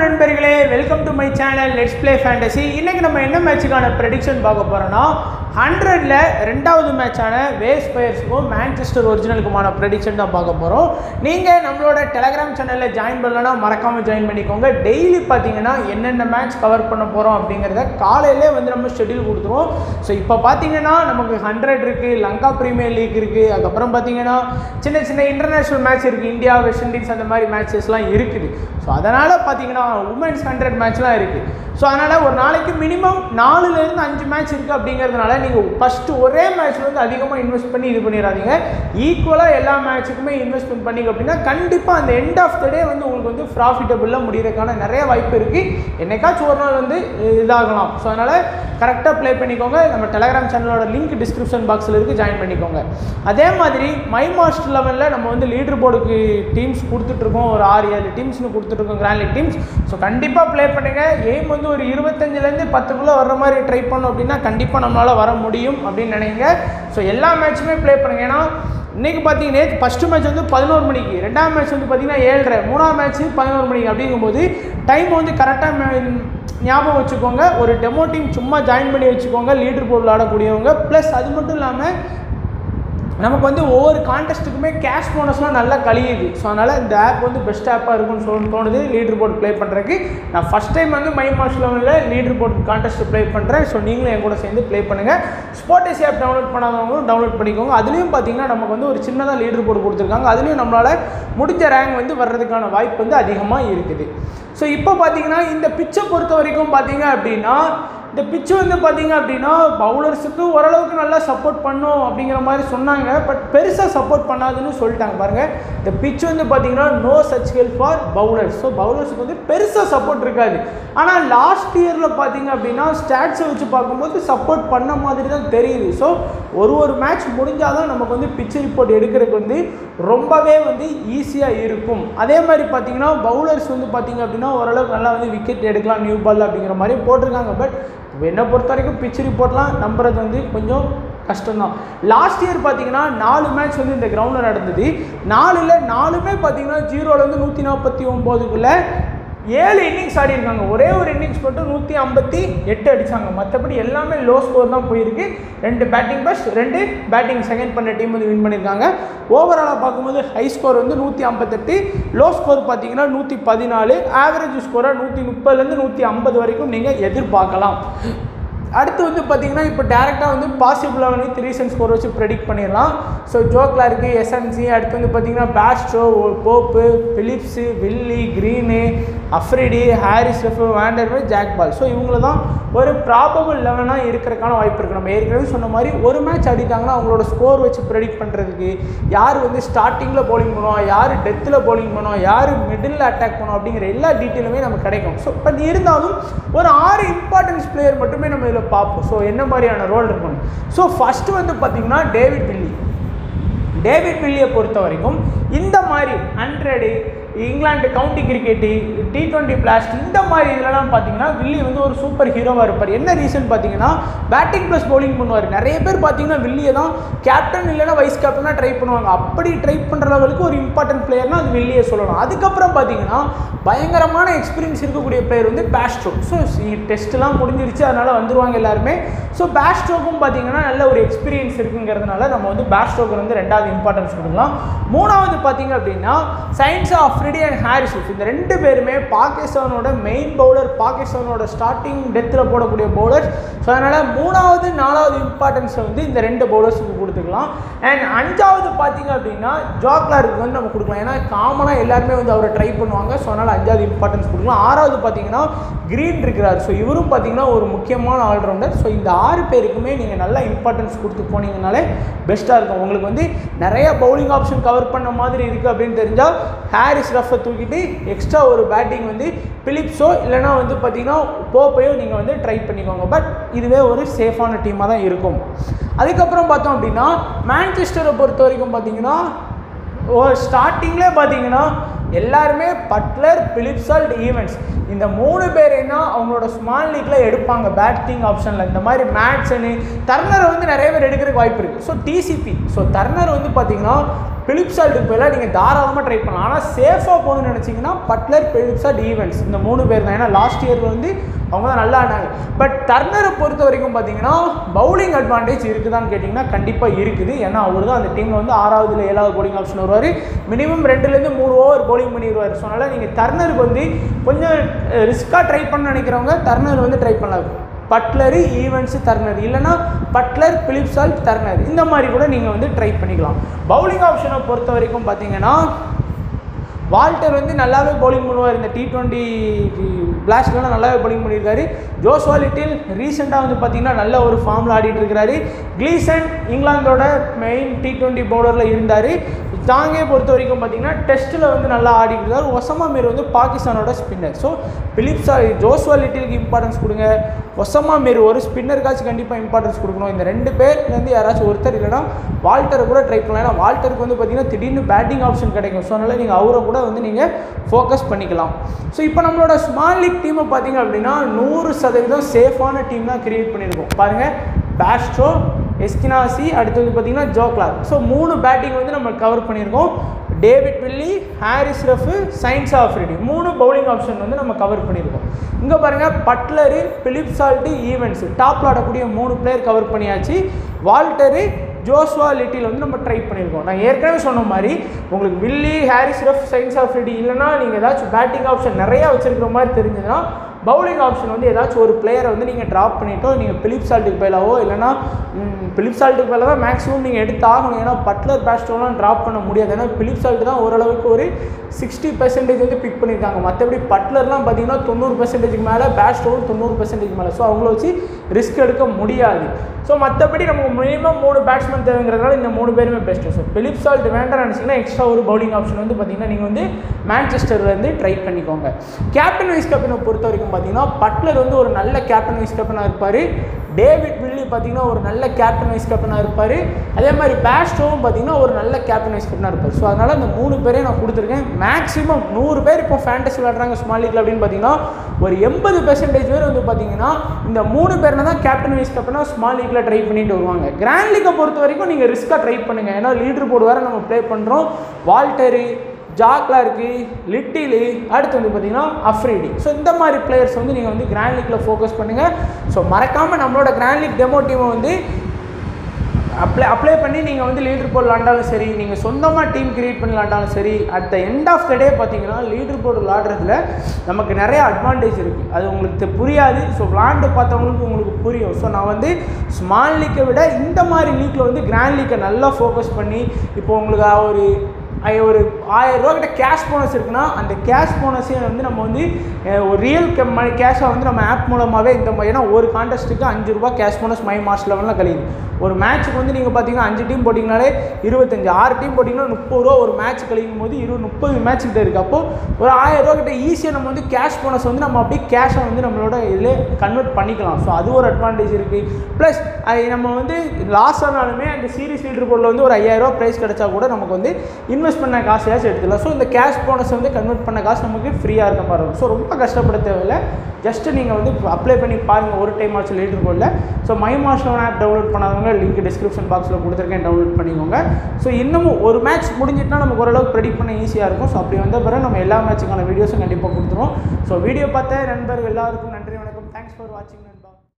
நண்பர்களே welcome to my channel let's play fantasy இன்னைக்கு நம்ம என்ன மேட்சுக்கான ப்ரெடிக்ஷன் பார்க்க போறோம்னா ஹண்ட்ரட்ல ரெண்டாவது மேட்சான வேஸ் பயர்ஸுக்கும் மேன்செஸ்டர் ஒரிஜினலுக்குமான ப்ரெடிக்ஷன் தான் பார்க்க போகிறோம் நீங்கள் நம்மளோட டெலகிராம் சேனலில் ஜாயின் பண்ணலன்னா மறக்காமல் ஜாயின் பண்ணிக்கோங்க டெய்லி பார்த்தீங்கன்னா என்னென்ன மேட்ச் கவர் பண்ண போகிறோம் அப்படிங்கிறத காலையிலே வந்து நம்ம ஷெட்யூல் கொடுத்துருவோம் ஸோ இப்போ பார்த்தீங்கன்னா நமக்கு ஹண்ட்ரட் இருக்குது லங்கா பிரீமியர் லீக் இருக்குது அதுக்கப்புறம் பார்த்தீங்கன்னா சின்ன சின்ன இன்டர்நேஷ்னல் மேட்ச் இருக்குது இந்தியா வெஸ்ட் இண்டீஸ் அந்த மாதிரி மேட்சஸ்லாம் இருக்குது ஸோ அதனால் பார்த்தீங்கன்னா உமன்ஸ் ஹண்ட்ரட் மேட்ச்லாம் இருக்குது ஸோ அதனால் ஒரு நாளைக்கு மினிமம் நாலுலேருந்து அஞ்சு மேட்ச் இருக்குது அப்படிங்கிறதுனால நீங்கள் ஃபஸ்ட்டு ஒரே மேட்ச்சில் வந்து அதிகமாக இன்வெஸ்ட் பண்ணி இது பண்ணிடாதீங்க ஈக்குவலாக எல்லா மேட்ச்சுக்குமே இன்வெஸ்ட்மெண்ட் பண்ணிங்க அப்படின்னா கண்டிப்பாக அந்த எண்ட் ஆஃப் த டே வந்து உங்களுக்கு வந்து ப்ராஃபிட்டபுளாக முடியறதுக்கான நிறைய வாய்ப்பு இருக்குது என்னைக்காச்சும் ஒரு நாள் வந்து இதாகலாம் ஸோ அதனால் கரெக்டாக ப்ளே பண்ணிக்கோங்க நம்ம டெலகிராம் சேனலோட லிங்க் டிஸ்கிரிப்ஷன் பாக்ஸில் இருக்குது ஜாயின் பண்ணிக்கோங்க அதே மாதிரி மை மாஸ்டர் லெவலில் நம்ம வந்து லீடர் போர்டுக்கு டீம்ஸ் கொடுத்துட்ருக்கோம் ஒரு ஆறு ஏழு டீம்ஸ்னு கொடுத்துட்ருக்கோம் கிராண்ட் லீக் டீம்ஸ் ஸோ கண்டிப்பாக ப்ளே பண்ணுங்கள் எய்ம் வந்து ஒரு இருபத்தஞ்சிலேருந்து பத்துக்குள்ளே வர்ற மாதிரி ட்ரை பண்ணோம் அப்படின்னா கண்டிப்பாக நம்மளால் வர முடியும் அப்படின்னு நினைங்க ஸோ எல்லா மேட்சுமே ப்ளே பண்ணுங்க ஏன்னா இன்றைக்கி பார்த்தீங்கன்னா ஃபஸ்ட்டு மேட்ச் வந்து பதினோரு மணிக்கு ரெண்டாம் மேட்ச் வந்து பார்த்தீங்கன்னா ஏழரை மூணாம் மேட்ச் பதினோரு மணிக்கு அப்படிங்கும்போது டைம் வந்து கரெக்டாக ஞாபகம் வச்சுக்கோங்க ஒரு டெமோ டீம் சும்மா ஜாயின் பண்ணி வச்சுக்கோங்க லீடர் போர்டில் ஆடக்கூடியவங்க ப்ளஸ் அது மட்டும் இல்லாமல் நமக்கு வந்து ஒவ்வொரு கான்டெஸ்ட்டுக்குமே கேஷ் போனஸ்லாம் நல்லா கழியுது ஸோ அதனால் இந்த ஆப் வந்து பெஸ்ட் ஆப்பாக இருக்கும்னு சொல்லி தோணுது லீடர் போர்டு ப்ளே பண்ணுறதுக்கு நான் ஃபஸ்ட் டைம் வந்து மை மாஸ் லெவலில் லீடர் போர்டு கான்டெஸ்ட் ப்ளே பண்ணுறேன் ஸோ நீங்களும் என் கூட சேர்ந்து ப்ளே பண்ணுங்கள் ஸ்போர்டேசி ஆப் டவுன்லோட் பண்ணாதவங்களும் டவுன்லோட் பண்ணிக்கோங்க அதுலேயும் பார்த்தீங்கன்னா நமக்கு வந்து ஒரு சின்னதாக லீடர் போர்டு கொடுத்துருக்காங்க அதுலேயும் நம்மளால் முடிஞ்ச ரேங்க் வந்து வர்றதுக்கான வாய்ப்பு வந்து அதிகமாக இருக்குது ஸோ இப்போ பார்த்தீங்கன்னா இந்த பிச்சை பொறுத்த வரைக்கும் பார்த்தீங்க அப்படின்னா இந்த பிச்சு வந்து பார்த்தீங்க அப்படின்னா பவுலர்ஸுக்கு ஓரளவுக்கு நல்லா சப்போர்ட் பண்ணும் அப்படிங்கிற மாதிரி சொன்னாங்க பட் பெருசாக சப்போர்ட் பண்ணாதுன்னு சொல்லிட்டாங்க பாருங்கள் இந்த பிச் வந்து பார்த்தீங்கன்னா no such help for bowlers so பவுலர்ஸுக்கு வந்து பெருசாக சப்போர்ட் இருக்காது ஆனால் லாஸ்ட் இயரில் பார்த்தீங்க அப்படின்னா ஸ்டாட்ஸை வச்சு பார்க்கும்போது சப்போர்ட் பண்ண மாதிரி தான் தெரியுது ஸோ ஒரு ஒரு மேட்ச் முடிஞ்சால் தான் நமக்கு வந்து பிச் ரிப்போர்ட் எடுக்கிறதுக்கு வந்து ரொம்பவே வந்து ஈஸியாக இருக்கும் அதே மாதிரி பார்த்தீங்கன்னா பவுலர்ஸ் வந்து பார்த்தீங்க அப்படின்னா ஓரளவுக்கு நல்லா வந்து விக்கெட் எடுக்கலாம் நியூ பால் அப்படிங்கிற மாதிரி போட்டிருக்காங்க பட் என்னை பொறுத்த வரைக்கும் பிச் ரிப்போர்ட்லாம் நம்புறது வந்து கொஞ்சம் கஷ்டம்தான் லாஸ்ட் இயர் பார்த்தீங்கன்னா நாலு மேட்ச் வந்து இந்த கிரவுண்டில் நடந்தது நாலில் நாலுமே பார்த்தீங்கன்னா ஜீரோலேருந்து நூற்றி நாற்பத்தி ஒம்போதுக்குள்ளே ஏழு இன்னிங்ஸ் ஆடி இருக்காங்க ஒரே ஒரு இன்னிங்ஸ் மட்டும் நூற்றி ஐம்பத்தி எட்டு அடித்தாங்க மற்றபடி எல்லாமே லோ ஸ்கோர் தான் போயிருக்கு ரெண்டு பேட்டிங் ஃபஸ்ட் ரெண்டு பேட்டிங் செகண்ட் பண்ண டீம் வந்து வின் பண்ணியிருக்காங்க ஓவராலாக பார்க்கும்போது ஹை ஸ்கோர் வந்து நூற்றி ஐம்பத்தெட்டு லோ ஸ்கோர் பார்த்தீங்கன்னா நூற்றி பதினாலு ஆவரேஜ் ஸ்கோராக நூற்றி முப்பதுலேருந்து நூற்றி ஐம்பது வரைக்கும் நீங்கள் எதிர்பார்க்கலாம் அடுத்து வந்து பார்த்தீங்கன்னா இப்போ டேரெக்டாக வந்து பாசிபிளாக வந்து த்ரீ சென்ட் ஸ்கோர் வச்சு ப்ரெடிக்ட் பண்ணிடலாம் ஸோ ஜோக்லாம் இருக்குது எஸ்என்சி அடுத்து வந்து பார்த்தீங்கன்னா Bairstow Pope Phillips Willey Green Afridi Haris Rauf van der Merwe Jake Ball so இவங்கள தான் ஒரு ப்ராபபிள் லெவனாக இருக்கிறதுக்கான வாய்ப்பு இருக்குது நம்ம ஏற்கனவே சொன்ன மாதிரி ஒரு மேட்ச் அடித்தாங்கன்னா அவங்களோட ஸ்கோர் வச்சு ப்ரெடிக்ட் பண்ணுறதுக்கு யார் வந்து ஸ்டார்டிங்கில் பவுலிங் பண்ணுவோம் யார் டெத்தில் பவுலிங் பண்ணுவோம் யார் மிடில் அட்டாக் பண்ணுவோம் அப்படிங்கிற எல்லா டீட்டெயிலுமே நமக்கு கிடைக்கும் ஸோ பட் இருந்தாலும் ஒரு ஆறு இம்பார்ட்டன்ஸ் பிளேயர் மட்டுமே நம்ம இதில் பார்ப்போம் ஸோ என்ன மாதிரியான ரோல் இருக்கணும் ஸோ ஃபஸ்ட்டு வந்து பார்த்திங்கன்னா டேவிட் வில்லி டேவிட் வில்லியை பொறுத்த வரைக்கும் இந்த மாதிரி hundred England county cricket T twenty blast இந்த மாதிரி இதிலலாம் பார்த்தீங்கன்னா வில்லி வந்து ஒரு சூப்பர் ஹீரோவாக இருப்பார் என்ன ரீசன் பார்த்தீங்கன்னா பேட்டிங் ப்ளஸ் பவுலிங் பண்ணுவார் நிறைய பேர் பார்த்தீங்கன்னா வில்லியை தான் கேப்டன் இல்லைன்னா வைஸ் கேப்டனாக ட்ரை பண்ணுவாங்க அப்படி ட்ரை பண்ணுற லெவலுக்கு ஒரு இம்பார்ட்டன்ட் பிளேயர்னால் அது வில்லியை சொல்லலாம் அதுக்கப்புறம் பார்த்தீங்கன்னா பயங்கரமான எக்ஸ்பீரியன்ஸ் இருக்கக்கூடிய பிளேயர் வந்து பேஸ்ட்ரோ ஸோ டெஸ்ட்லாம் முடிஞ்சிருச்சு அதனால் வந்துருவாங்க எல்லாருமே ஸோ பேஸ்ட்ரோக்கும் பார்த்தீங்கன்னா நல்ல ஒரு எக்ஸ்பீரியன்ஸ் இருக்குங்கிறதுனால நம்ம வந்து பேஸ்ட்ரோக்கு வந்து ரெண்டாவது இம்பார்ட்டன்ஸ் கொடுக்கலாம் மூணாவது பார்த்தீங்க அப்படின்னா சயின்ஸ் ஆஃப் ஃப்ரிடி அண்ட் ஹாரிஸ் இந்த ரெண்டு பேருமே பாகிஸ்தானோட மெயின் பவுலர் பாகிஸ்தானோட ஸ்டார்டிங் டெத்தில் போடக்கூடிய பவுலர் ஸோ அதனால் மூணாவது நாலாவது இம்பார்ட்டன்ஸை வந்து இந்த ரெண்டு பவுலர்ஸுக்கு கொடுத்துக்கலாம் அண்ட் அஞ்சாவது பார்த்தீங்க அப்படின்னா ஜாக்லாருக்கு வந்து நம்ம கொடுக்கலாம் ஏன்னா காமனாக எல்லாருமே வந்து அவரை ட்ரை பண்ணுவாங்க ஸோ அதனால் அஞ்சாவது இம்பார்ட்டன்ஸ் கொடுக்கலாம் ஆறாவது பார்த்தீங்கன்னா க்ரீன் இருக்கிறார் ஸோ இவரும் பார்த்தீங்கன்னா ஒரு முக்கியமான ஆல்ரவுண்டர் ஸோ இந்த ஆறு பேருக்குமே நீங்கள் நல்லா இம்பார்ட்டன்ஸ் கொடுத்து போனீங்கனாலே பெஸ்ட்டாக இருக்கும் உங்களுக்கு வந்து நிறைய பவுலிங் ஆப்ஷன் கவர் பண்ண மாதிரி இருக்குது அப்படின்னு தெரிஞ்சால் ஹாரிஸ் ரஃபை தூக்கிட்டு எக்ஸ்ட்ரா ஒரு பேட்டிங் வந்து பிலிப்ஸோ இல்லைனா வந்து பார்த்தீங்கன்னா போப்பையோ நீங்கள் வந்து ட்ரை பண்ணிக்கோங்க பட் இதுவே ஒரு சேஃபான டீமாக தான் இருக்கும் அதுக்கப்புறம் பார்த்தோம் அப்படின்னா மேன்செஸ்டரை பொறுத்த வரைக்கும் பார்த்தீங்கன்னா ஓ ஸ்டார்டிங்லேயே பார்த்தீங்கன்னா எல்லாருமே பட்லர் பிலிப்சால்ட் ஈவெண்ட்ஸ் இந்த மூணு பேரையும் தான் அவங்களோட ஸ்மால் லீக்கில் எடுப்பாங்க பேட்டிங் ஆப்ஷனில் இந்த மாதிரி மேட்சனு டர்னரை வந்து நிறைய பேர் எடுக்கிறதுக்கு வாய்ப்பு இருக்குது ஸோ டிசிபி ஸோ டர்னர் வந்து பார்த்தீங்கன்னா பிலிப்சால்ட்டுக்கு போயிலாம் நீங்கள் தாராளமாக ட்ரை பண்ணலாம் ஆனால் சேஃபாக போகணும்னு நினச்சிங்கன்னா பட்லர் பிலிப்சால்ட் ஈவெண்ட்ஸ் இந்த மூணு பேர் தான் ஏன்னா லாஸ்ட் இயர் வந்து அவங்க தான் நல்லா ஆனாங்க பட் டர்னரை பொறுத்த வரைக்கும் பார்த்தீங்கன்னா பவுலிங் அட்வான்டேஜ் இருக்குதான்னு கேட்டிங்கன்னா கண்டிப்பாக இருக்குது ஏன்னா அவர் தான் அந்த டீமில் வந்து ஆறாவதுல ஏழாவது bowling ஆப்ஷன் வருவார் மினிமம் ரெண்டுலேருந்து மூணு ஓவர் bowling பண்ணிடுவார் ஸோ அதனால் நீங்கள் டர்னருக்கு வந்து கொஞ்சம் ரிஸ்க்காக ட்ரை பண்ண நினைக்கிறவங்க டர்னர் வந்து ட்ரை பண்ணலாம் பட்லரு ஈவெண்ட்ஸு டர்னர் இல்லைனா பட்லர் பிலிப்சால் டர்னர் இந்த மாதிரி கூட நீங்கள் வந்து ட்ரை பண்ணிக்கலாம் பவுலிங் ஆப்ஷனை பொறுத்த வரைக்கும் பார்த்தீங்கன்னா வால்டர் வந்து நல்லாவே பவுலிங் பண்ணுவார் இந்த டி டுவெண்ட்டி பிளாஸ்ட்லாம் நல்லாவே பவுலிங் பண்ணியிருக்காரு ஜோஸ்வா லிட்டில் ரீசெண்டாக வந்து பார்த்தீங்கன்னா நல்ல ஒரு ஃபார்மில் ஆடிட்டு இருக்கிறாரு கிளீசன் இங்கிலாந்தோட மெயின் டி டுவெண்ட்டி பவுலரில் இருந்தார் தாங்கே பொறுத்த வரைக்கும் பார்த்தீங்கன்னா டெஸ்ட்டில் வந்து நல்லா ஆடிட்டு இருக்காரு ஒசமா மீர் வந்து பாகிஸ்தானோட ஸ்பின்னர் ஸோ பிலிப்ஸா ஜோஸ்வா லிட்டிலுக்கு இம்பார்ட்டன்ஸ் கொடுங்க ஒசமா மீர் ஒரு ஸ்பின்னருக்காச்சும் கண்டிப்பாக இம்பார்ட்டன்ஸ் கொடுக்கணும் இந்த ரெண்டு பேர்லேருந்து யாராச்சும் ஒருத்தர் இல்லைனா வால்டரை கூட ட்ரை பண்ணலாம் ஏன்னா வால்டருக்கு வந்து பார்த்தீங்கன்னா திடீர்னு பேட்டிங் ஆப்ஷன் கிடைக்கும் ஸோ அதனால் நீங்கள் அவரை கூட வந்து நீங்கள் ஃபோக்கஸ் பண்ணிக்கலாம் ஸோ இப்போ நம்மளோட ஸ்மால் லீக் டீமை பார்த்தீங்க அப்படின்னா நூறு சதவீதம் சேஃபான டீம் தான் கிரியேட் பண்ணியிருக்கோம் பாருங்கள் பேஸ்ட்ரோ எஸ்கினாசி அடுத்து வந்து பார்த்தீங்கன்னா ஜோக்லார் ஸோ மூணு பேட்டிங் வந்து நம்ம கவர் பண்ணியிருக்கோம் டேவிட் வில்லி ஹாரிஸ் ரஃபு சயின்ஸ் ஆஃப்ரிடி மூணு பவுலிங் ஆப்ஷன் வந்து நம்ம கவர் பண்ணியிருக்கோம் இங்கே பாருங்கள் பட்லரு பிலிப் சால்ட்டு ஈவெண்ட்ஸ் டாப்பில் ஆடக்கூடிய மூணு பிளேயர் கவர் பண்ணியாச்சு வால்டரு ஜோஸ்வா லிட்டில் வந்து நம்ம ட்ரை பண்ணியிருக்கோம் நான் ஏற்கனவே சொன்ன மாதிரி உங்களுக்கு வில்லி ஹாரிஸ் ரஃப் சயின்ஸ் ஆஃப்ரிடி இல்லைனா நீங்கள் ஏதாச்சும் பேட்டிங் ஆப்ஷன் நிறையா வச்சிருக்கிற மாதிரி தெரிஞ்சதுன்னா பவுலிங் ஆப்ஷன் வந்து ஏதாச்சும் ஒரு பிளேயரை வந்து நீங்கள் ட்ராப் பண்ணிட்டோ நீங்கள் பிலிப் சால்ட்டுக்கு பேலாவோ இல்லைனா பிலிப் சால்ட்டுக்கு பேல தான் மேக்ஸிமம் நீங்கள் எடுத்து ஆகணும் ஏன்னா பட்லர் பேஸ்டோலாம் ட்ராப் பண்ண முடியாது ஏன்னா பிலிப் சால்ட் தான் ஓரளவுக்கு ஒரு சிக்ஸ்டி பர்சன்டேஜ் வந்து பிக் பண்ணியிருக்காங்க மற்றபடி பட்லர்லாம் பார்த்தீங்கன்னா தொண்ணூறு பர்சன்டேஜ்க்கு மேலே பேஸ்டோவும் தொண்ணூறு பர்சன்டேஜ் மேலே ஸோ அவங்கள வச்சு ரிஸ்க் எடுக்க முடியாது ஸோ மற்றபடி நமக்கு மினிமம் மூணு பேட்ஸ்மேன் தேவைங்கிறதுனால இந்த மூணு பேருமே பெஸ்ட்டு ஸோ பிலிப் சால்ட் வேண்டாம் நினச்சிங்கன்னா எக்ஸ்ட்ரா ஒரு பவுலிங் ஆப்ஷன் வந்து பார்த்தீங்கன்னா நீங்கள் வந்து மேன்செஸ்டர்லேருந்து ட்ரை பண்ணிக்கோங்க கேப்டன் வைஸ் கேப்டனை பொறுத்த வரைக்கும் பார்த்தீங்கன்னா பட்லர் வந்து ஒரு நல்ல கேப்டன் வைஸ் கேப்டனாக இருப்பார் டேவிட் வில்லி பார்த்தீங்கன்னா ஒரு நல்ல கேப்டன் வைஸ் கேப்டனாக இருப்பார் அதே மாதிரி பேஸ்டோவும் பார்த்தீங்கன்னா ஒரு நல்ல கேப்டன் வைஸ் கேப்டனாக இருப்பார் ஸோ அதனால் அந்த மூணு பேரையும் நான் கொடுத்துருக்கேன் மேக்ஸிமம் நூறு பேர் இப்போ ஃபேண்டசி விளாட்றாங்க ஸ்மால் லீக்ல அப்படின்னு பார்த்தீங்கன்னா ஒரு எண்பது பெர்சன்டேஜ் பேர் வந்து பார்த்தீங்கன்னா இந்த மூணு பேர்னா தான் கேப்டன் வைஸ் கேப்டனாக ஸ்மால் லீக்ல ட்ரை பண்ணிட்டு வருவாங்க கிராண்ட் லீக்கை பொறுத்த வரைக்கும் நீங்கள் ரிஸ்க்காக ட்ரை பண்ணுங்கள் ஏன்னா லீடர் போர்டு வேறு நம்ம ப்ளே பண்ணுறோம் வால்டரு ஜாக்லா இருக்குது லிட்டிலு அடுத்து வந்து பார்த்தீங்கன்னா அஃப்ரீடி ஸோ இந்த மாதிரி பிளேயர்ஸ் வந்து நீங்கள் வந்து கிராண்ட் லீக்கில் ஃபோக்கஸ் பண்ணுங்கள் ஸோ மறக்காமல் நம்மளோட கிராண்ட் லீக் டெமோ டீமை வந்து அப்ளை அப்ளை பண்ணி நீங்கள் வந்து லீடர் போர்டு விளாண்டாலும் சரி நீங்கள் சொந்தமாக டீம் கிரியேட் பண்ணி விளாண்டாலும் சரி at the end of the day பார்த்தீங்கன்னா லீடர் போர்டு விளாடுறதுல நமக்கு நிறைய அட்வான்டேஜ் இருக்குது அது உங்களுக்கு தெ- புரியாது ஸோ விளாண்டு பார்த்தவங்களுக்கு உங்களுக்கு புரியும் ஸோ நான் வந்து ஸ்மால் லீக்கை விட இந்த மாதிரி லீக்கில் வந்து கிராண்ட் லீக்கை நல்லா ஃபோக்கஸ் பண்ணி இப்போ உங்களுக்கு ஒரு ஐ- ஒரு ஆயிரம் ரூபா கிட்ட கேஷ் போனஸ் இருக்குன்னா அந்த கேஷ் போனஸையும் வந்து நம்ம வந்து அஹ், ஒரு ரியல் மணி கேஷை வந்து நம்ம ஆப் மூலமாகவே இந்த மாதிரி ஏன்னா ஒரு கான்டெஸ்ட்டுக்கு அஞ்சு ரூபா கேஷ் போனஸ் மை மாஸ் லெவலில் கழியுது ஒரு மேட்ச்சுக்கு வந்து நீங்கள் பார்த்தீங்கன்னா அஞ்சு டீம் போட்டிங்கனாலே இருபத்தஞ்சு ஆறு டீம் போட்டிங்கன்னா முப்பது ரூபா ஒரு மேட்ச் கழிக்கும் போது இருபது முப்பது மேட்ச் கிட்ட இருக்குது அப்போ ஒரு ஆயிரம் ரூபா கிட்ட ஈஸியாக நம்ம வந்து கேஷ் போனஸ் வந்து நம்ம அப்படியே கேஷை வந்து நம்மளோட இதில் கன்வெர்ட் பண்ணிக்கலாம் ஸோ அது ஒரு அட்வான்டேஜ் இருக்குது ப்ளஸ் அது நம்ம வந்து லாஸ் ஆனாலுமே அந்த சீரிஸ் லீடர் போர்டில் வந்து ஒரு ஐயாயிரரூவா ப்ரைஸ் கிடைச்சா கூட நமக்கு வந்து இன்வெஸ்ட் பண்ண காசையாச்சும் எடுத்துக்கலாம் ஸோ இந்த கேஷ் போனஸ் வந்து கன்வெர்ட் பண்ண காசு நமக்கு ஃப்ரீயாக இருக்க மாதிரி இருக்கும் ஸோ ரொம்ப கஷ்டப்பட தேவையில்லை ஜஸ்ட்டு நீங்கள் வந்து அப்ளை பண்ணி பாருங்கள் ஒரு டைம் ஆச்சு லீடர் போர்டில் so my master app download பண்ணாதவங்க லிங்க் டிஸ்கிரிப்ஷன் பாக்ஸில் கொடுத்துருக்கேன் டவுன்லோட் பண்ணிக்கோங்க ஸோ இன்னமும் ஒரு மேட்ச் முடிஞ்சிட்டுனா நமக்கு ஓரளவுக்கு ப்ரெடிக்ட் பண்ண ஈஸியாக இருக்கும் ஸோ அப்படி வந்த பிறகு நம்ம எல்லா மேட்சுக்கான வீடியோஸும் கண்டிப்பாக கொடுத்துருவோம் ஸோ வீடியோ பார்த்த நண்பர்கள் எல்லாருக்கும் நன்றி வணக்கம் தேங்க்ஸ் ஃபார் வாட்சிங்